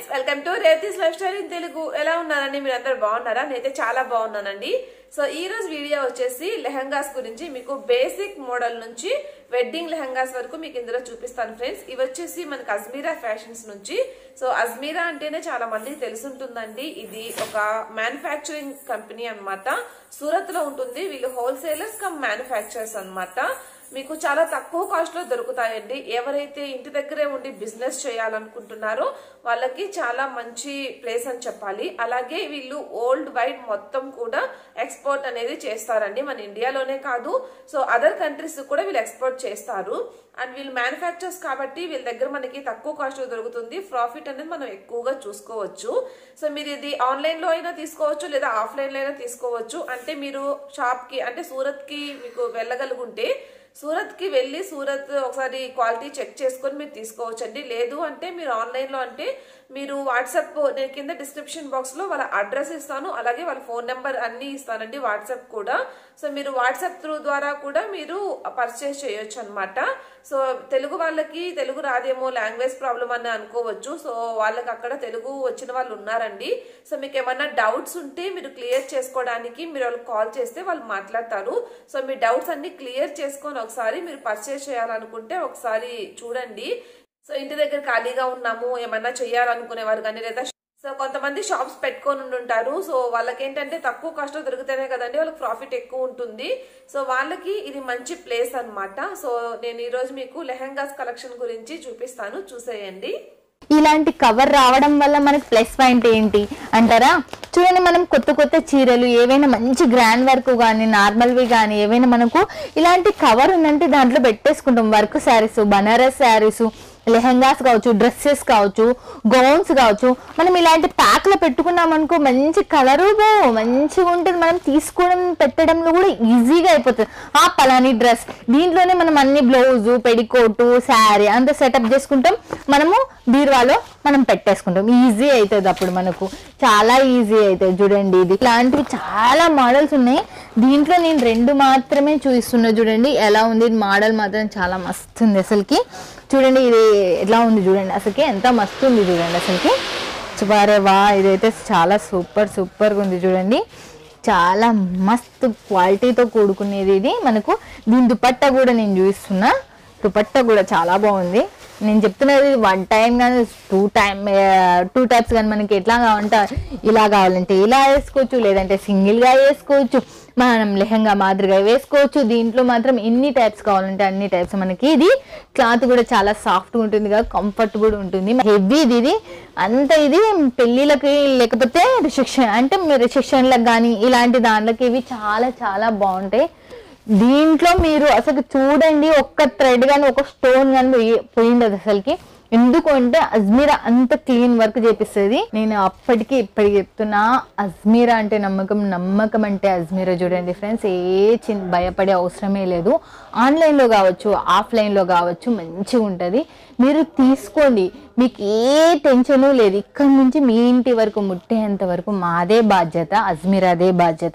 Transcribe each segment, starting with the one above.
Welcome to Revathi's lifestyle in Telugu ఎలా ఉన్నారండి మీరు అందరు బాగున్నారా నేనైతే చాలా బాగున్నానండి సో ఈ రోజు వీడియో వచ్చేసి లెహంగాస్ గురించి మీకు బేసిక్ మోడల్ నుంచి వెడ్డింగ్ లెహంగాస్ వరకు మీకు ఇందులో చూపిస్తాను ఫ్రెండ్స్ ఇవి వచ్చేసి మనకి అజ్మీరా ఫ్యాషన్స్ నుంచి సో అజ్మీరా అంటేనే చాలా మందికి తెలుసుంటుందండి ఇది ఒక మ్యానుఫ్యాక్చరింగ్ కంపెనీ అన్నమాట సూరత్ లో ఉంటుంది వీళ్ళు హోల్సేలర్స్ కమ్ మ్యానుఫ్యాక్చరర్స్ అన్నమాట మీకు చాలా తక్కువ కాస్ట్ లో దొరుకుతాయండి ఎవరైతే ఇంటి దగ్గరే ఉండి బిజినెస్ చేయాలనుకుంటున్నారో వాళ్ళకి చాలా మంచి ప్లేస్ అని చెప్పాలి అలాగే వీళ్ళు ఓల్డ్ వైడ్ మొత్తం కూడా ఎక్స్పోర్ట్ అనేది చేస్తారండి మన ఇండియాలోనే కాదు సో అదర్ కంట్రీస్ కూడా వీళ్ళు ఎక్స్పోర్ట్ చేస్తారు అండ్ వీళ్ళు మ్యానుఫ్యాక్చర్స్ కాబట్టి వీళ్ళ దగ్గర మనకి తక్కువ కాస్ట్ లో దొరుకుతుంది ప్రాఫిట్ అనేది మనం ఎక్కువగా చూసుకోవచ్చు సో మీరు ఇది ఆన్లైన్ లో అయినా తీసుకోవచ్చు లేదా ఆఫ్లైన్ లో అయినా తీసుకోవచ్చు అంటే మీరు షాప్ కి అంటే సూరత్ కి మీకు వెళ్ళగలుగుంటే సూరత్ కి వెళ్ళి సూరత్ ఒకసారి క్వాలిటీ చెక్ చేసుకొని మీరు తీసుకోవచ్చు అండి లేదు అంటే మీరు ఆన్లైన్ లో అంటే మీరు వాట్సాప్ నేను కింద డిస్క్రిప్షన్ బాక్స్ లో వాళ్ళ అడ్రస్ ఇస్తాను అలాగే వాళ్ళ ఫోన్ నెంబర్ అన్ని ఇస్తానండి వాట్సాప్ కూడా సో మీరు వాట్సాప్ త్రూ ద్వారా కూడా మీరు పర్చేస్ చేయొచ్చు అనమాట సో తెలుగు వాళ్ళకి తెలుగు రాదేమో లాంగ్వేజ్ ప్రాబ్లం అని అనుకోవచ్చు సో వాళ్ళకి అక్కడ తెలుగు వచ్చిన వాళ్ళు ఉన్నారండి సో మీకు ఏమన్నా డౌట్స్ ఉంటే మీరు క్లియర్ చేసుకోవడానికి మీరు వాళ్ళకి కాల్ చేస్తే వాళ్ళు మాట్లాడతారు సో మీ డౌట్స్ అన్ని క్లియర్ చేసుకొని ఒకసారి మీరు పర్చేస్ చేయాలనుకుంటే ఒకసారి చూడండి సో ఇంటి దగ్గర ఖాళీగా ఉన్నాము ఏమన్నా చేయాలనుకునేవారు కానీ లేదా సో కొంతమంది షాప్స్ పెట్టుకొని ఉండుంటారు సో వాళ్ళకి ఏంటంటే తక్కువ కాస్ట్ దొరికితేనే కదండి వాళ్ళకి ప్రాఫిట్ ఎక్కువ ఉంటుంది సో వాళ్ళకి ఇది మంచి ప్లేస్ అన్నమాట సో నేను ఈ రోజు మీకు లెహంగాస్ కలెక్షన్ గురించి చూపిస్తాను చూసేయండి ఇలాంటి కవర్ రావడం వల్ల మనకి ప్లస్ పాయింట్ ఏంటి అంటారా చూడండి మనం కొత్త కొత్త చీరలు ఏవైనా మంచి గ్రాండ్ వర్క్ కానీ నార్మల్వి కానీ ఏవైనా మనకు ఇలాంటి కవర్ ఉందంటే దాంట్లో పెట్టేసుకుంటాం వర్క్ శారీస్ బనారస్ శారీస్ లెహంగాస్ కావచ్చు డ్రెస్సెస్ కావచ్చు గౌన్స్ కావచ్చు మనం ఇలాంటి ప్యాక్ లో పెట్టుకున్నాం అనుకో మంచి కలరు మంచిగా ఉంటుంది మనం తీసుకోవడం పెట్టడంలో కూడా ఈజీగా అయిపోతుంది ఆ పలాని డ్రెస్ దీంట్లోనే మనం అన్ని బ్లౌజ్ పెడికోటు శారీ అంతా సెటప్ చేసుకుంటాం మనము బీరువాలో మనం పెట్టేసుకుంటాం ఈజీ అవుతుంది అప్పుడు మనకు చాలా ఈజీ అవుతుంది చూడండి ఇది ఇలాంటివి చాలా మోడల్స్ ఉన్నాయి దీంట్లో నేను రెండు మాత్రమే చూపిస్తున్నా చూడండి ఎలా ఉంది ఇది మోడల్ మాత్రం చాలా మస్తు ఉంది అసలుకి చూడండి ఇది ఎలా ఉంది చూడండి అసలుకి ఎంత మస్తు ఉంది చూడండి అసలుకి సుబారే వా ఇదైతే చాలా సూపర్ సూపర్గా ఉంది చూడండి చాలా మస్తు క్వాలిటీతో కూడుకునేది ఇది మనకు దీని దుపట్టా కూడా నేను చూపిస్తున్నా దుపట్టా కూడా చాలా బాగుంది నేను చెప్తున్నది వన్ టైం కానీ టూ టైం టూ టైప్స్ కానీ మనకి ఎట్లా కావాలంటే ఇలా కావాలంటే ఇలా వేసుకోవచ్చు లేదంటే సింగిల్గా వేసుకోవచ్చు మనం లెహంగా మాదిరిగా వేసుకోవచ్చు దీంట్లో మాత్రం ఎన్ని టైప్స్ కావాలంటే అన్ని టైప్స్ మనకి ఇది క్లాత్ కూడా చాలా సాఫ్ట్గా ఉంటుంది కదా కంఫర్ట్ కూడా ఉంటుంది హెవీది ఇది అంత ఇది పెళ్ళిళ్ళకి లేకపోతే రిసెప్షన్ అంటే రిసెప్షన్లకు కానీ ఇలాంటి దాంట్లోకి ఇవి చాలా చాలా బాగుంటాయి దీంట్లో మీరు అసలు చూడండి ఒక్క థ్రెడ్ కానీ ఒక స్టోన్ కానీ పోయి- పోయిండదు అసలుకి ఎందుకు అంటే అజ్మీరా అంత క్లీన్ వర్క్ చేపిస్తుంది నేను అప్పటికి ఇప్పటికి చెప్తున్నా అజ్మీరా అంటే నమ్మకం నమ్మకం అంటే అజ్మీరా చూడండి ఫ్రెండ్స్ ఏ చిన్న భయపడే అవసరమే లేదు ఆన్లైన్లో కావచ్చు ఆఫ్లైన్లో కావచ్చు మంచిగా ఉంటుంది మీరు తీసుకోండి మీకు ఏ టెన్షను లేదు ఇక్కడి నుంచి మీ ఇంటి వరకు ముట్టేంత వరకు మాదే బాధ్యత అజ్మీరాదే బాధ్యత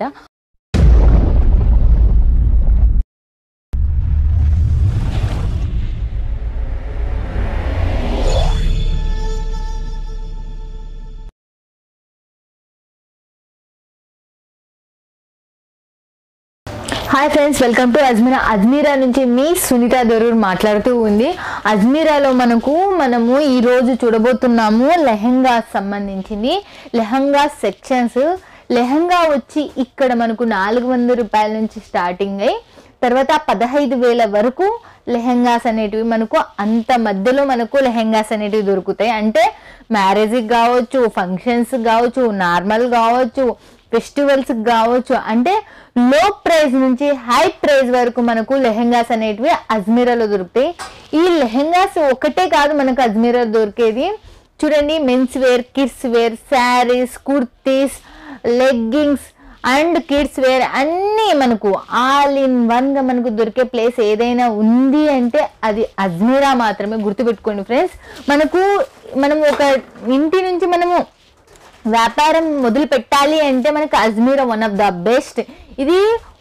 hi friends welcome to Ajmera Ajmera నుంచి మీ సునీత దరూర్ మాట్లాడుతూ ఉంది అజ్మీరాలో మనకు మనము ఈ రోజు చూడబోతున్నాము లెహంగా సంబంధించింది లెహంగా సెక్షన్స్ లెహంగా వచ్చి ఇక్కడ మనకు నాలుగు వందల రూపాయల నుంచి స్టార్టింగ్ అయ్యి తర్వాత పదహైదు వేల వరకు లెహంగాస్ అనేటివి మనకు అంత మధ్యలో మనకు లెహంగాస్ అనేటివి దొరుకుతాయి అంటే మ్యారేజ్కి కావచ్చు ఫంక్షన్స్ కావచ్చు నార్మల్ కావచ్చు ఫెస్టివల్స్ కావచ్చు అంటే లో ప్రైస్ నుంచి హై ప్రైస్ వరకు మనకు లెహంగాస్ అనేటివి అజ్మీరాలో దొరుకుతాయి ఈ లెహంగాస్ ఒకటే కాదు మనకు అజ్మీరా దొరికేది చూడండి men's wear kids wear saris kurtis leggings and kids wear అన్నీ మనకు ఆల్ ఇన్ వన్ గా మనకు దొరికే ప్లేస్ ఏదైనా ఉంది అంటే అది అజ్మీరా మాత్రమే గుర్తుపెట్టుకోండి ఫ్రెండ్స్ మనకు మనం ఒక ఇంటి నుంచి మనము వ్యాపారం మొదలు పెట్టాలి అంటే మనకి Ajmera one of the best ఇది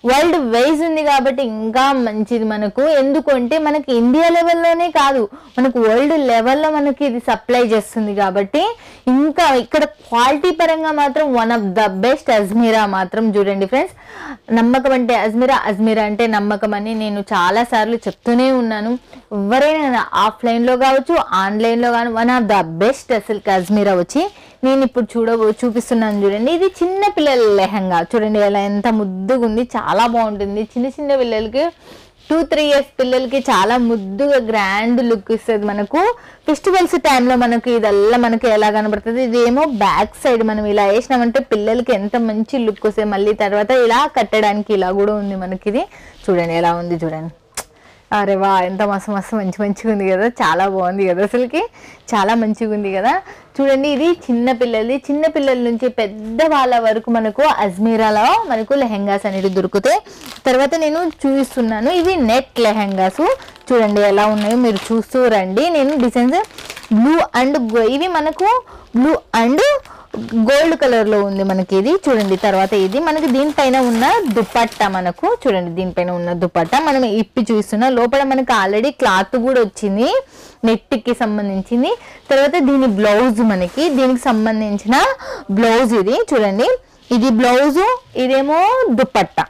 వరల్డ్ వైజ్ ఉంది కాబట్టి ఇంకా మంచిది మనకు ఎందుకంటే మనకి ఇండియా లెవెల్లోనే కాదు మనకు వరల్డ్ లెవెల్లో మనకి ఇది సప్లై చేస్తుంది కాబట్టి ఇంకా ఇక్కడ క్వాలిటీ పరంగా మాత్రం one of the best Ajmera మాత్రం చూడండి ఫ్రెండ్స్ నమ్మకం అంటే అజ్మీరా అజ్మీరా అంటే నమ్మకం అని నేను చాలా సార్లు చెప్తూనే ఉన్నాను ఎవరైనా ఆఫ్లైన్లో కావచ్చు ఆన్లైన్లో కానీ వన్ ఆఫ్ ద బెస్ట్ అసలు అజ్మీరా వచ్చి నేను ఇప్పుడు చూడ చూపిస్తున్నాను చూడండి ఇది చిన్న పిల్లల లెహంగా చూడండి ఎలా ఎంత ముద్దుగా ఉంది చాలా బాగుంటుంది చిన్న చిన్న పిల్లలకి టూ త్రీ ఇయర్స్ పిల్లలకి చాలా ముద్దుగా గ్రాండ్ లుక్ ఇస్తుంది మనకు ఫెస్టివల్స్ టైంలో మనకి ఇదల్లా మనకి ఎలా కనబడుతుంది ఇదేమో బ్యాక్ సైడ్ మనం ఇలా వేసినామంటే పిల్లలకి ఎంత మంచి లుక్ వస్తుంది మళ్ళీ తర్వాత ఇలా కట్టడానికి ఇలా కూడా ఉంది మనకి ఇది చూడండి ఎలా ఉంది చూడండి అరే వా ఎంత మస్తు మస్తు మంచి మంచిగా ఉంది కదా చాలా బాగుంది కదా అసలుకి చాలా మంచిగా ఉంది కదా చూడండి ఇది చిన్న పిల్లలది చిన్న పిల్లల నుంచి పెద్ద వాళ్ళ వరకు మనకు అజ్మీరాలో మనకు లెహెంగాస్ అనేవి దొరుకుతాయి తర్వాత నేను చూపిస్తున్నాను ఇవి నెట్ లెహెంగాస్ చూడండి ఎలా ఉన్నాయో మీరు చూస్తూ రండి నేను డిజైన్స్ బ్లూ అండ్ ఇవి మనకు బ్లూ అండ్ గోల్డ్ కలర్ లో ఉంది మనకి ఇది చూడండి తర్వాత ఇది మనకి దీనిపైన ఉన్న దుపట్టా మనకు చూడండి దీనిపైన ఉన్న దుపట్టా మనం ఇప్పి చూస్తున్నా లోపల మనకి ఆల్రెడీ క్లాత్ కూడా వచ్చింది నెట్ కి సంబంధించింది తర్వాత దీని బ్లౌజ్ మనకి దీనికి సంబంధించిన బ్లౌజ్ ఇది చూడండి ఇది బ్లౌజ్ ఇదేమో దుపట్టా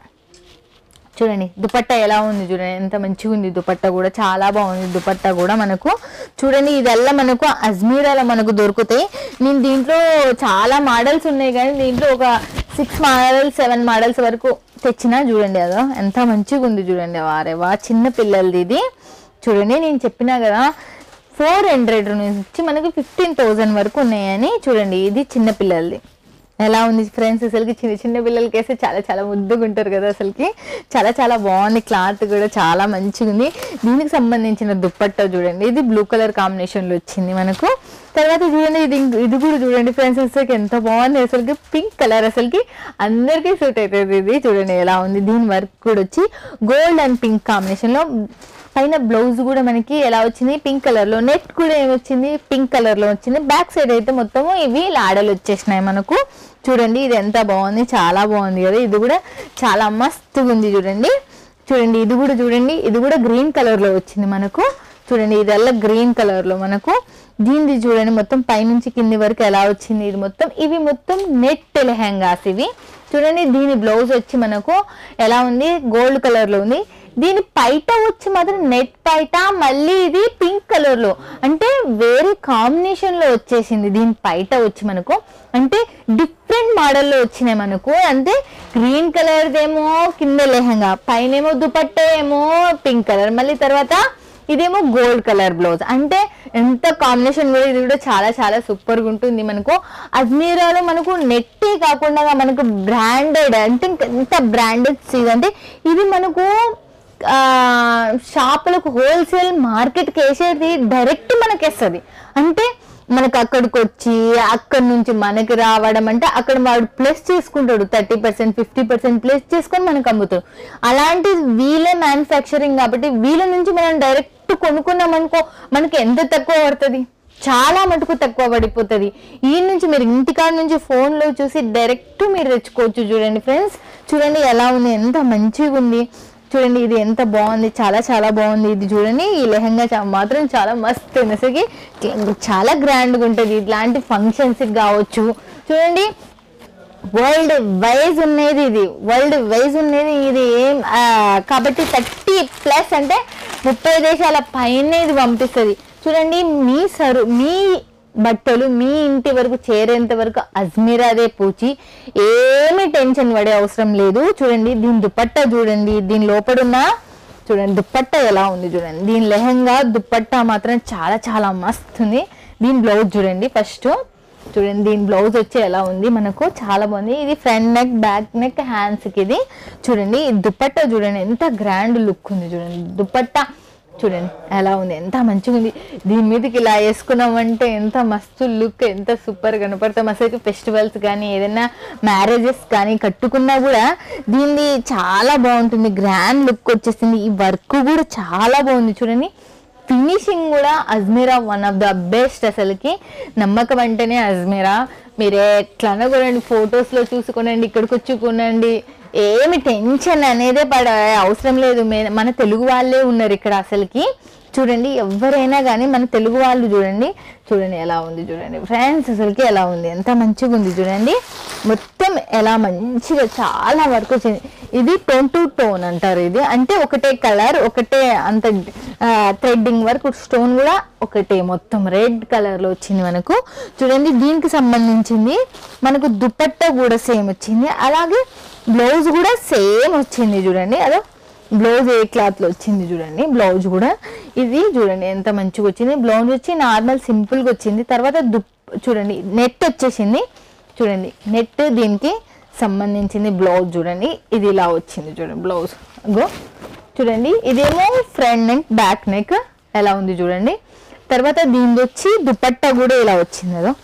చూడండి దుపట్టా ఎలా ఉంది చూడండి ఎంత మంచిగా ఉంది దుపట్టా కూడా చాలా బాగుంది దుపట్టా కూడా మనకు చూడండి ఇదల్లా మనకు అజ్మీరాలో మనకు దొరుకుతాయి నేను దీంట్లో చాలా మోడల్స్ ఉన్నాయి కానీ దీంట్లో ఒక సిక్స్ మోడల్స్ సెవెన్ మోడల్స్ వరకు తెచ్చినా చూడండి అదో ఎంత మంచిగా ఉంది చూడండి వారే వా చిన్న పిల్లలది ఇది చూడండి నేను చెప్పినా కదా ఫోర్ హండ్రెడ్ నుంచి మనకి ఫిఫ్టీన్ థౌజండ్ వరకు ఉన్నాయని చూడండి ఇది చిన్న పిల్లలది ఎలా ఉంది ఫ్రెండ్స్ అసలుకి చిన్న చిన్న పిల్లలకి వేస్తే చాలా చాలా ముద్దుగా ఉంటారు కదా అసలుకి చాలా చాలా బాగుంది క్లాత్ కూడా చాలా మంచిగా ఉంది దీనికి సంబంధించిన దుప్పట్టా చూడండి ఇది బ్లూ కలర్ కాంబినేషన్లో వచ్చింది మనకు తర్వాత చూడండి ఇది ఇంక- ఇది కూడా చూడండి ఫ్రెండ్స్ అసలుకి ఎంత బాగుంది అసలుకి పింక్ కలర్ అసలుకి అందరికీ సూట్ అవుతుంది ఇది చూడండి ఎలా ఉంది దీని వర్క్ కూడా వచ్చి గోల్డ్ అండ్ పింక్ కాంబినేషన్లో పైన బ్లౌజ్ కూడా మనకి ఎలా వచ్చింది పింక్ కలర్ లో నెట్ కూడా ఏమొచ్చింది పింక్ కలర్ లో వచ్చింది బ్యాక్ సైడ్ అయితే మొత్తం ఇవి లాడలు వచ్చేసినాయి మనకు చూడండి ఇది ఎంత బాగుంది చాలా బాగుంది కదా ఇది కూడా చాలా మస్తుగా ఉంది చూడండి చూడండి ఇది కూడా చూడండి ఇది కూడా గ్రీన్ కలర్ లో వచ్చింది మనకు చూడండి ఇదల్లా గ్రీన్ కలర్ లో మనకు దీనిది చూడండి మొత్తం పైనుంచి కింది వరకు ఎలా వచ్చింది ఇది మొత్తం ఇవి మొత్తం నెట్ లెహంగాస్ ఇవి చూడండి దీని బ్లౌజ్ వచ్చి మనకు ఎలా ఉంది గోల్డ్ కలర్ లో ఉంది దీని పైట వచ్చి మాత్రం నెట్ పైట మళ్ళీ ఇది పింక్ కలర్ లో అంటే వేరే కాంబినేషన్ లో వచ్చేసింది దీని పైట వచ్చి మనకు అంటే డిఫరెంట్ మోడల్లో వచ్చినాయి మనకు అంటే గ్రీన్ కలర్ ఏమో కింద లెహంగా పైన ఏమో దుపట్టా ఏమో పింక్ కలర్ మళ్ళీ తర్వాత ఇదేమో గోల్డ్ కలర్ బ్లౌజ్ అంటే ఎంత కాంబినేషన్ కూడా ఇది కూడా చాలా చాలా సూపర్ గా ఉంటుంది మనకు అజ్మీరాలో మనకు నెట్టే కాకుండా మనకు బ్రాండెడ్ అంటే ఇంక ఎంత బ్రాండెడ్ అంటే ఇది మనకు ఆ, షాపులకు హోల్సేల్ మార్కెట్కి వేసేది డైరెక్ట్ మనకి వేస్తుంది అంటే మనకు అక్కడికి వచ్చి అక్కడి నుంచి మనకి రావడం అంటే అక్కడ వాడు ప్లస్ చేసుకుంటాడు thirty percent fifty percent plus చేసుకొని మనకు అమ్ముతాడు అలాంటి వీళ్ళే మ్యానుఫ్యాక్చరింగ్ కాబట్టి వీళ్ళ నుంచి మనం డైరెక్ట్ కొనుక్కున్నాం అనుకో మనకి ఎంత తక్కువ పడుతుంది చాలా మటుకు తక్కువ పడిపోతుంది ఈ నుంచి మీరు ఇంటికాడ నుంచి ఫోన్లో చూసి డైరెక్ట్ మీరు తెచ్చుకోవచ్చు చూడండి ఫ్రెండ్స్ చూడండి ఎలా ఉంది ఎంత మంచిగా ఉంది చూడండి ఇది ఎంత బాగుంది చాలా చాలా బాగుంది ఇది చూడండి ఈ లెహంగా చా- మాత్రం చాలా మస్తు ఉంది అసలుకి చాలా గ్రాండ్గా ఉంటుంది ఇట్లాంటి ఫంక్షన్స్కి కావచ్చు చూడండి వరల్డ్ వైజ్ ఉన్నది ఇది వరల్డ్ వైజ్ ఉన్నది ఇది ఏం ఆ, కాబట్టి థర్టీ ప్లస్ అంటే ముప్పై దేశాల పైన ఇది పంపిస్తుంది చూడండి మీ సరు మీ బట్టలు మీ ఇంటి వరకు చేరేంత వరకు అజ్మీరాదే పూచి ఏమీ టెన్షన్ పడే అవసరం లేదు చూడండి దీని దుపట్టా చూడండి దీని లోపడున్న చూడండి దుపట్టా ఎలా ఉంది చూడండి దీని లెహంగా దుపట్టా మాత్రం చాలా చాలా మస్తు ఉంది దీని బ్లౌజ్ చూడండి ఫస్ట్ చూడండి దీని బ్లౌజ్ వచ్చి ఎలా ఉంది మనకు చాలా బాగుంది ఇది front neck back neck hands కి ఇది చూడండి ఈ దుపట్టా చూడండి ఎంత గ్రాండ్ లుక్ ఉంది చూడండి దుపట్టా చూడండి ఎలా ఉంది ఎంత మంచిగా ఉంది దీని మీదకి ఇలా వేసుకున్నామంటే ఎంత మస్తు లుక్ ఎంత సూపర్ కనపడతాం అసలు ఫెస్టివల్స్ కానీ ఏదైనా మ్యారేజెస్ కానీ కట్టుకున్నా కూడా దీనిది చాలా బాగుంటుంది గ్రాండ్ లుక్ వచ్చేసింది ఈ వర్క్ కూడా చాలా బాగుంది చూడండి ఫినిషింగ్ కూడా Ajmera one of the best అసలుకి నమ్మకం అంటేనే అజ్మీరా మీరు ఎట్లన్నా కొనండి ఫొటోస్లో చూసుకొనండి ఇక్కడికి వచ్చి కొనండి ఏమి టెన్షన్ అనేదే పడ అవసరం లేదు మే- మన తెలుగు వాళ్ళే ఉన్నారు ఇక్కడ అసలుకి చూడండి ఎవరైనా కానీ మన తెలుగు వాళ్ళు చూడండి చూడండి ఎలా ఉంది చూడండి ఫ్రెండ్స్ అసలుకి ఎలా ఉంది ఎంత మంచిగా ఉంది చూడండి మొత్తం ఎలా మంచిగా చాలా వరకు వచ్చింది ఇది టోన్ టు టోన్ అంటారు ఇది అంటే ఒకటే కలర్ ఒకటే అంత థ్రెడ్డింగ్ వర్క్ స్టోన్ కూడా ఒకటే మొత్తం రెడ్ కలర్ లో వచ్చింది మనకు చూడండి దీనికి సంబంధించింది మనకు దుపట్టా కూడా సేమ్ వచ్చింది అలాగే బ్లౌజ్ కూడా సేమ్ వచ్చింది చూడండి అదో బ్లౌజ్ ఏ క్లాత్ లో వచ్చింది చూడండి బ్లౌజ్ కూడా ఇది చూడండి ఎంత మంచిగా వచ్చింది బ్లౌజ్ వచ్చి నార్మల్ సింపుల్ గా వచ్చింది తర్వాత దుప్ చూడండి నెట్ వచ్చేసింది చూడండి నెట్ దీనికి సంబంధించింది బ్లౌజ్ చూడండి ఇది ఇలా వచ్చింది చూడండి బ్లౌజ్ గో చూడండి ఇదేమో ఫ్రంట్ నెక్ బ్యాక్ నెక్ ఎలా ఉంది చూడండి తర్వాత దీనిది వచ్చి దుపట్టా కూడా ఇలా వచ్చింది అదో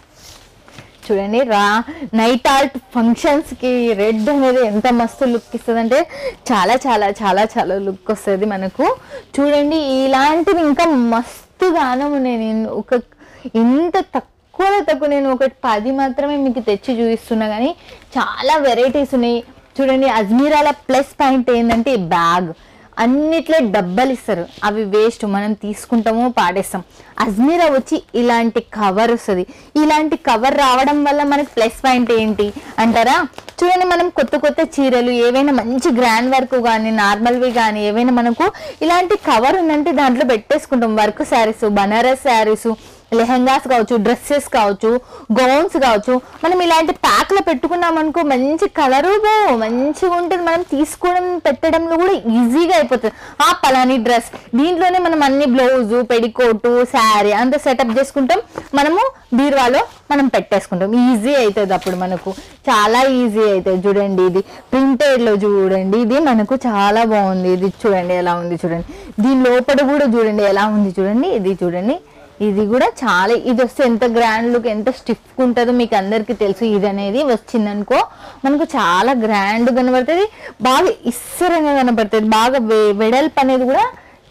చూడండి రా నైట్ ఆర్ట్ ఫంక్షన్స్ కి రెడ్ అనేది ఎంత మస్తు లుక్ ఇస్తుంది అంటే చాలా చాలా చాలా చాలా లుక్ వస్తుంది మనకు చూడండి ఇలాంటివి ఇంకా మస్తు గానం నేను ఒక ఇంత తక్కువలో తక్కువ నేను ఒకటి పది మాత్రమే మీకు తెచ్చి చూపిస్తున్నా కానీ చాలా వెరైటీస్ ఉన్నాయి చూడండి అజ్మీరాల ప్లస్ పాయింట్ ఏంటంటే ఈ బ్యాగ్ అన్నిట్లో డబ్బలు ఇస్తారు అవి వేస్ట్ మనం తీసుకుంటాము పాడేస్తాం అజ్మీరా వచ్చి ఇలాంటి కవర్ వస్తుంది ఇలాంటి కవర్ రావడం వల్ల మనకి ప్లస్ పాయింట్ ఏంటి అంటారా చూడండి మనం కొత్త కొత్త చీరలు ఏవైనా మంచి గ్రాండ్ వర్క్ కానీ నార్మల్వి కానీ ఏవైనా మనకు ఇలాంటి కవర్ ఉందంటే దాంట్లో పెట్టేసుకుంటాం వర్క్ శారీస్ బనారస్ శారీస్ లెహంగాస్ కావచ్చు డ్రెస్సెస్ కావచ్చు గౌన్స్ కావచ్చు మనం ఇలాంటి ప్యాక్ లో పెట్టుకున్నాం అనుకో మంచి కలరు మంచిగా ఉంటుంది మనం తీసుకోవడం పెట్టడంలో కూడా ఈజీగా అయిపోతుంది ఆ పలాని డ్రెస్ దీంట్లోనే మనం అన్ని బ్లౌజ్ పెడికోటు శారీ అంతా సెటప్ చేసుకుంటాం మనము బీరువాలో మనం పెట్టేసుకుంటాం ఈజీ అవుతుంది అప్పుడు మనకు చాలా ఈజీ అవుతుంది చూడండి ఇది ప్రింటెడ్ లో చూడండి ఇది మనకు చాలా బాగుంది ఇది చూడండి ఎలా ఉంది చూడండి దీని లోపల కూడా చూడండి ఎలా ఉంది చూడండి ఇది చూడండి ఇది కూడా చాలా ఇది వస్తే ఎంత గ్రాండ్ లుక్ ఎంత స్టిఫ్ ఉంటుందో మీకు అందరికీ తెలుసు ఇది అనేది వచ్చిందనుకో మనకు చాలా గ్రాండ్ కనబడుతుంది బాగా ఇස්සరంగా కనబడుతుంది బాగా వె- వెడల్పు అనేది కూడా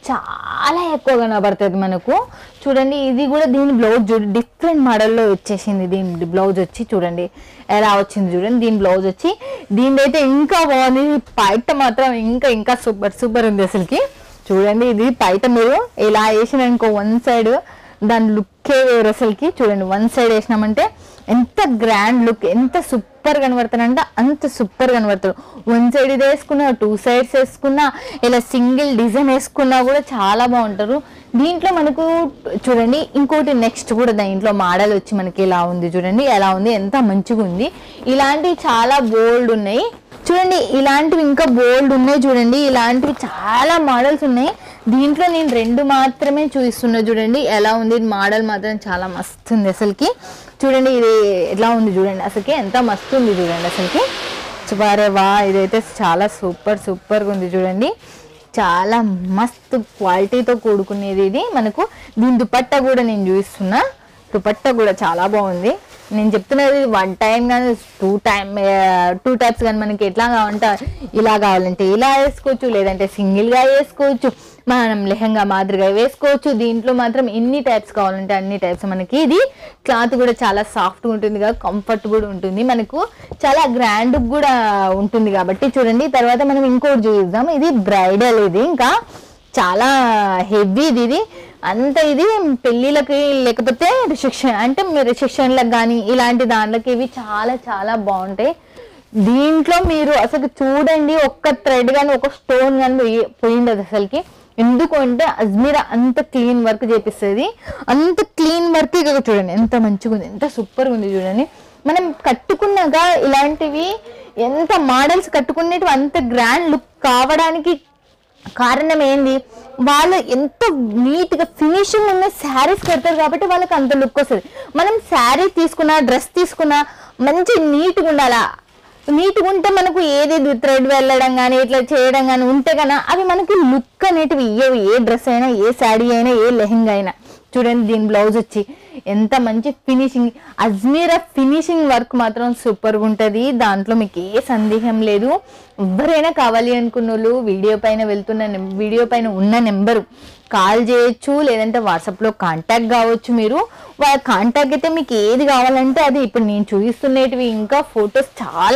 చాలా ఎక్కువ కనబడుతుంది మనకు చూడండి ఇది కూడా దీని బ్లౌజ్ చూడు డిఫరెంట్ మోడల్లో వచ్చేసింది దీని బ్లౌజ్ వచ్చి చూడండి ఎలా వచ్చింది చూడండి దీని బ్లౌజ్ వచ్చి దీని అయితే ఇంకా బాగుంది పైట మాత్రం ఇంకా ఇంకా సూపర్ సూపర్ ఉంది అసలుకి చూడండి ఇది పైట మీరు ఇలా వేసినానుకో వన్ సైడ్ దాని లుక్కే వేరు అసలుకి చూడండి వన్ సైడ్ వేసినామంటే ఎంత గ్రాండ్ లుక్ ఎంత సూపర్ కనబడతానంటే అంత సూపర్ కనబడతాడు వన్ సైడ్ ఇది వేసుకున్నా టూ సైడ్స్ వేసుకున్నా ఇలా సింగిల్ డిజైన్ వేసుకున్నా కూడా చాలా బాగుంటారు దీంట్లో మనకు చూడండి ఇంకోటి నెక్స్ట్ కూడా దీంట్లో మోడల్ వచ్చి మనకి ఇలా ఉంది చూడండి ఎలా ఉంది ఎంత మంచిగా ఉంది ఇలాంటివి చాలా బోల్డ్ ఉన్నాయి చూడండి ఇలాంటివి ఇంకా బోల్డ్ ఉన్నాయి చూడండి ఇలాంటివి చాలా మోడల్స్ ఉన్నాయి దీంట్లో నేను రెండు మాత్రమే చూపిస్తున్నా చూడండి ఎలా ఉంది మోడల్ మాత్రం చాలా మస్తు ఉంది అసలుకి చూడండి ఇది ఎలా ఉంది చూడండి అసలుకి ఎంత మస్తు ఉంది చూడండి అసలుకి చుబారే వా ఇదైతే చాలా సూపర్ సూపర్గా ఉంది చూడండి చాలా మస్తు క్వాలిటీతో కూడుకునేది ఇది మనకు దీని దుపట్టా కూడా నేను చూపిస్తున్నా దుపట్టా కూడా చాలా బాగుంది నేను చెప్తున్నది వన్ టైం కానీ టూ టైం టూ టైప్స్ కానీ మనకి ఎట్లా కావాలంటే ఇలా కావాలంటే ఇలా వేసుకోవచ్చు లేదంటే సింగిల్గా వేసుకోవచ్చు మనం లెహంగా మాదిరిగా వేసుకోవచ్చు దీంట్లో మాత్రం ఎన్ని టైప్స్ కావాలంటే అన్ని టైప్స్ మనకి ఇది క్లాత్ కూడా చాలా సాఫ్ట్గా ఉంటుంది కదా కంఫర్ట్ కూడా ఉంటుంది మనకు చాలా గ్రాండ్ కూడా ఉంటుంది కాబట్టి చూడండి తర్వాత మనం ఇంకోటి చూద్దాం ఇది బ్రైడల్ ఇది ఇంకా చాలా హెవీది ఇది అంత ఇది పెళ్ళిళ్ళకి లేకపోతే రిసెప్షన్ అంటే రిసెప్షన్లకు కానీ ఇలాంటి దాంట్లోకి ఇవి చాలా చాలా బాగుంటాయి దీంట్లో మీరు అసలు చూడండి ఒక్క థ్రెడ్ కానీ ఒక స్టోన్ కానీ పోయి- పోయిండదు అసలుకి ఎందుకు అంటే అజ్మీరా అంత క్లీన్ వర్క్ చేపిస్తుంది అంత క్లీన్ వర్క్ ఇక చూడండి ఎంత మంచిగా ఉంది ఎంత సూపర్గా ఉంది చూడండి మనం కట్టుకున్నాక ఇలాంటివి ఎంత మోడల్స్ కట్టుకునేటివి అంత గ్రాండ్ లుక్ కావడానికి కారణం ఏంది వాళ్ళు ఎంత నీట్ గా ఫినిషింగ్ ఉన్న శారీస్ కడతారు కాబట్టి వాళ్ళకి అంత లుక్ వస్తుంది మనం శారీ తీసుకున్నా డ్రెస్ తీసుకున్నా మంచి నీట్గా ఉండాలా నీట్గా ఉంటే మనకు ఏది థ్రెడ్ వెళ్ళడం కానీ ఇట్లా చేయడం కానీ ఉంటే కన్నా అవి మనకి లుక్ అనేటివి ఇయ్యవు ఏ డ్రెస్ అయినా ఏ శాడీ అయినా ఏ లెహంగా అయినా చూడండి దీని బ్లౌజ్ వచ్చి ఎంత మంచి ఫినిషింగ్ అజ్మీరా ఫినిషింగ్ వర్క్ మాత్రం సూపర్గా ఉంటుంది దాంట్లో మీకు ఏ సందేహం లేదు ఎవరైనా కావాలి అనుకున్న వాళ్ళు వీడియో పైన వెళ్తున్న నెం- వీడియో పైన ఉన్న నెంబరు కాల్ చేయొచ్చు లేదంటే వాట్సాప్లో కాంటాక్ట్ కావచ్చు మీరు వాళ్ళ కాంటాక్ట్ అయితే మీకు ఏది కావాలంటే అది ఇప్పుడు నేను చూపిస్తున్నటివి ఇంకా ఫొటోస్ చాలా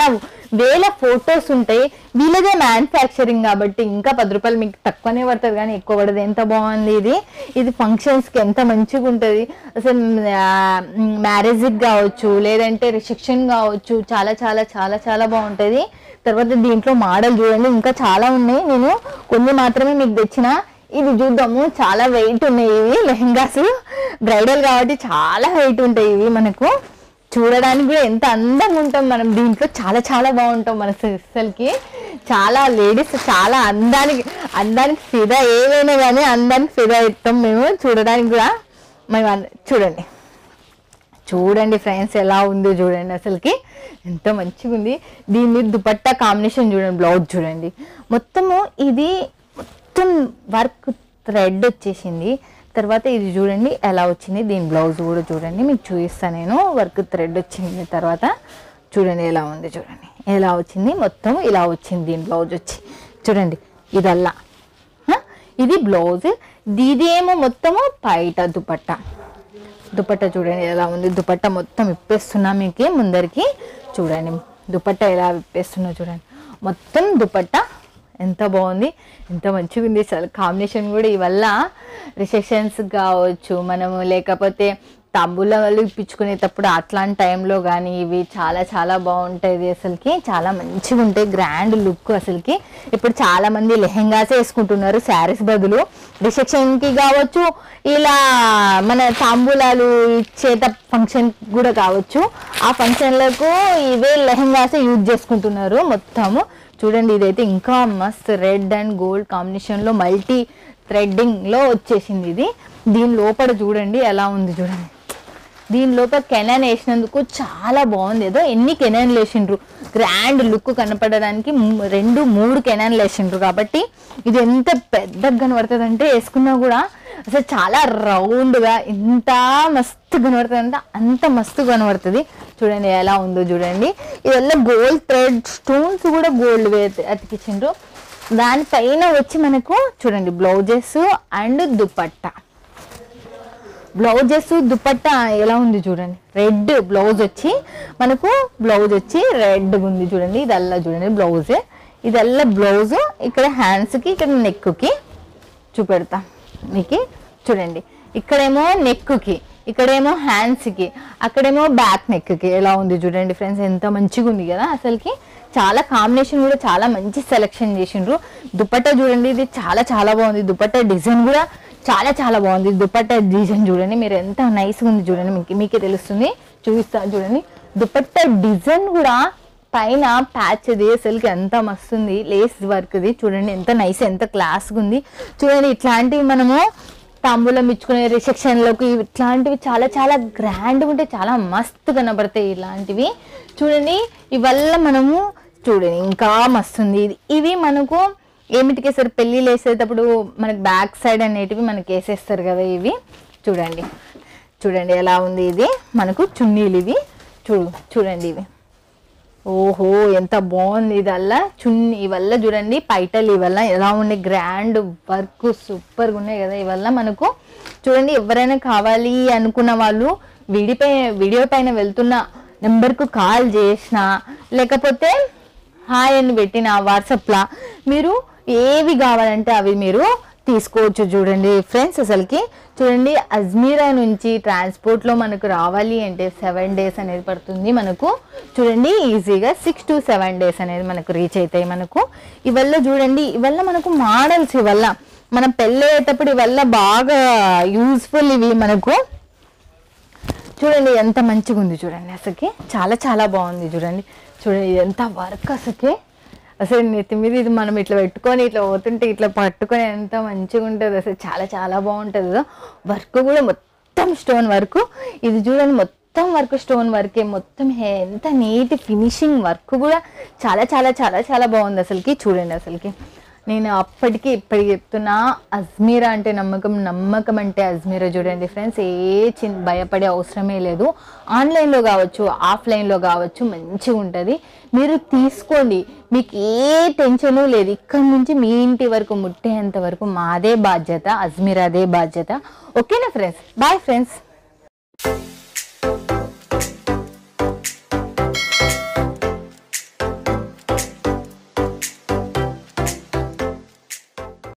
వేల ఫొటోస్ ఉంటాయి వీళ్ళదే మ్యానుఫ్యాక్చరింగ్ కాబట్టి ఇంకా పది రూపాయలు మీకు తక్కువనే పడుతుంది కానీ ఎక్కువ పడదు ఎంత బాగుంది ఇది ఇది ఫంక్షన్స్కి ఎంత మంచిగా ఉంటుంది అసలు మ్యారేజ్కి కావచ్చు లేదంటే రిసెప్షన్ కావచ్చు చాలా చాలా చాలా చాలా బాగుంటుంది తర్వాత దీంట్లో మోడల్ చూడండి ఇంకా చాలా ఉన్నాయి నేను కొన్ని మాత్రమే మీకు తెచ్చిన ఇది చూద్దాము చాలా వెయిట్ ఉన్నాయి ఇవి లెహంగాస్ బ్రైడల్ కాబట్టి చాలా వెయిట్ ఉంటాయి ఇవి మనకు చూడడానికి కూడా ఎంత అందంగా ఉంటాం మనం దీంట్లో చాలా చాలా బాగుంటాం మన సిస్టర్కి చాలా లేడీస్ చాలా అందానికి అందానికి ఫిదా ఏవైనా కానీ అందానికి ఫిదా ఇస్తాం మేము చూడడానికి కూడా మేము అన్- చూడండి చూడండి ఫ్రెండ్స్ ఎలా ఉందో చూడండి అసలుకి ఎంత మంచిగా ఉంది దీని మీద దుపట్టా కాంబినేషన్ చూడండి బ్లౌజ్ చూడండి మొత్తము ఇది మొత్తం వర్క్ థ్రెడ్ వచ్చేసింది తర్వాత ఇది చూడండి ఎలా వచ్చింది దీని బ్లౌజ్ కూడా చూడండి మీకు చూపిస్తాను నేను వర్క్ థ్రెడ్ వచ్చింది తర్వాత చూడండి ఎలా ఉంది చూడండి ఎలా వచ్చింది మొత్తం ఇలా వచ్చింది దీని బ్లౌజ్ వచ్చి చూడండి ఇదల్లా హ? ఇది బ్లౌజ్ ఇది ఏమో మొత్తము పైట దుపట్టా దుపట్టా చూడండి ఎలా ఉంది దుపట్టా మొత్తం ఇప్పేస్తున్నా మీకు ముందరికి చూడండి దుపట్టా ఎలా విప్పేస్తున్నా చూడండి మొత్తం దుపట్టా ఎంత బాగుంది ఎంత మంచిగా ఉంది అసలు కాంబినేషన్ కూడా ఇవల్ల రిసెప్షన్స్ కావచ్చు మనము లేకపోతే తాంబూలాలు ఇప్పించుకునేటప్పుడు అట్లాంటి టైంలో కానీ ఇవి చాలా చాలా బాగుంటాయి అసలుకి చాలా మంచిగా ఉంటాయి గ్రాండ్ లుక్ అసలుకి ఇప్పుడు చాలా మంది లెహెంగాసే వేసుకుంటున్నారు శారీస్ బదులు రిసెప్షన్కి కావచ్చు ఇలా మన తాంబూలాలు ఇచ్చేట ఫంక్షన్ కూడా కావచ్చు ఆ ఫంక్షన్లకు ఇవే లెహెంగాసే యూజ్ చేసుకుంటున్నారు మొత్తము చూడండి ఇదైతే ఇంకా మస్త్ రెడ్ అండ్ గోల్డ్ కాంబినేషన్లో మల్టీ థ్రెడ్డింగ్లో వచ్చేసింది ఇది దీని లోపల చూడండి ఎలా ఉంది చూడండి దీని లోపల కెనాన్ వేసినందుకు చాలా బాగుంది ఏదో ఎన్ని కెనాన్లు వేసిండ్రు గ్రాండ్ లుక్ కనపడడానికి ము- రెండు మూడు కెనాన్లు వేసిండ్రు కాబట్టి ఇది ఎంత పెద్దగా కనబడుతుంది అంటే వేసుకున్నా కూడా అసలు చాలా రౌండ్గా ఎంత మస్తు కనబడుతుంది అంటే అంత మస్తు కనబడుతుంది చూడండి ఎలా ఉందో చూడండి ఇవల్ల గోల్డ్ థ్రెడ్ స్టోన్స్ కూడా గోల్డ్ అతికించిండ్రు దానిపైన వచ్చి మనకు చూడండి blouses and dupatta blouses dupatta ఎలా ఉంది చూడండి రెడ్ బ్లౌజ్ వచ్చి మనకు బ్లౌజ్ వచ్చి రెడ్ ఉంది చూడండి ఇదల్లా చూడండి బ్లౌజ్ ఇదల్లా బ్లౌజ్ ఇక్కడ హ్యాండ్స్కి ఇక్కడ నెక్కి చూపెడతా మీకు చూడండి ఇక్కడేమో నెక్కి ఇక్కడేమో హ్యాండ్స్కి అక్కడేమో బ్యాక్ నెక్కి ఎలా ఉంది చూడండి ఫ్రెండ్స్ ఎంత మంచిగా ఉంది కదా అసలుకి చాలా కాంబినేషన్ కూడా చాలా మంచి సెలెక్షన్ చేసిండ్రు దుపట్టా చూడండి ఇది చాలా చాలా బాగుంది దుపట్టా డిజైన్ కూడా చాలా చాలా బాగుంది దుపట్టా డిజైన్ చూడండి మీరు ఎంత నైస్గా ఉంది చూడండి మీకు మీకే తెలుస్తుంది చూపిస్తాను చూడండి దుపట్టా డిజైన్ కూడా పైన ప్యాచ్ అది అసలుకి ఎంత మస్తుంది లేస్ వర్క్ది చూడండి ఎంత నైస్ ఎంత క్లాస్గా ఉంది చూడండి ఇట్లాంటివి మనము తాంబూలం ఇచ్చుకునే రిసెప్షన్లోకి ఇట్లాంటివి చాలా చాలా గ్రాండ్గా ఉంటే చాలా మస్తు కనబడతాయి ఇలాంటివి చూడండి ఇవల్ల మనము చూడండి ఇంకా మస్తుంది ఇది ఇవి మనకు ఏమిటికి సార్ పెళ్ళిళ్ళు వేసేటప్పుడు మనకి బ్యాక్ సైడ్ అనేటివి మనకి వేసేస్తారు కదా ఇవి చూడండి చూడండి ఎలా ఉంది ఇది మనకు చున్నీలు ఇవి చూడు చూడండి ఇవి ఓహో ఎంత బాగుంది ఇదల్లా చున్నీ ఇవల్ల చూడండి పైటలు ఇవల్ల ఎలా ఉండే గ్రాండ్ వర్క్ సూపర్గా ఉన్నాయి కదా ఇవల్ల మనకు చూడండి ఎవరైనా కావాలి అనుకున్న వాళ్ళు వీడిపై వీడియో పైన వెళ్తున్న నెంబర్కు కాల్ చేసిన లేకపోతే హాయ్ అని పెట్టిన వాట్సాప్లో మీరు ఏవి కావాలంటే అవి మీరు తీసుకోవచ్చు చూడండి ఫ్రెండ్స్ అసలుకి చూడండి అజ్మీరా నుంచి ట్రాన్స్పోర్ట్లో మనకు రావాలి అంటే సెవెన్ డేస్ అనేది పడుతుంది మనకు చూడండి ఈజీగా సిక్స్ టు సెవెన్ డేస్ అనేది మనకు రీచ్ అవుతాయి మనకు ఇవల్ల చూడండి ఇవల్ల మనకు మోడల్స్ ఇవల్ల మనం పెళ్ళి అయ్యేటప్పుడు ఇవల్ల బాగా యూస్ఫుల్ ఇవి మనకు చూడండి ఎంత మంచిగా ఉంది చూడండి అసలుకి చాలా చాలా బాగుంది చూడండి చూడండి ఇది ఎంత వర్క్ అసలుకి అసలు నెత్తి మీద ఇది మనం ఇట్లా పెట్టుకొని ఇట్లా పోతుంటే ఇట్లా పట్టుకొని ఎంత మంచిగా ఉంటుంది అసలు చాలా చాలా బాగుంటుంది వర్క్ కూడా మొత్తం స్టోన్ వర్క్ ఇది చూడండి మొత్తం వర్క్ స్టోన్ వర్కే మొత్తం హే- ఎంత నీట్ ఫినిషింగ్ వర్క్ కూడా చాలా చాలా చాలా చాలా బాగుంది అసలుకి చూడండి అసలుకి నేను అప్పటికి ఇప్పటికి చెప్తున్నా అజ్మీరా అంటే నమ్మకం నమ్మకం అంటే అజ్మీరా చూడండి ఫ్రెండ్స్ ఏ చిన్ భయపడే అవసరమే లేదు ఆన్లైన్లో కావచ్చు ఆఫ్లైన్లో కావచ్చు మంచిగా ఉంటుంది మీరు తీసుకోండి మీకు ఏ టెన్షను లేదు ఇక్కడ నుంచి మీ ఇంటి వరకు ముట్టేంత వరకు మాదే బాధ్యత అజ్మీరాదే బాధ్యత ఓకేనా ఫ్రెండ్స్ బాయ్ ఫ్రెండ్స్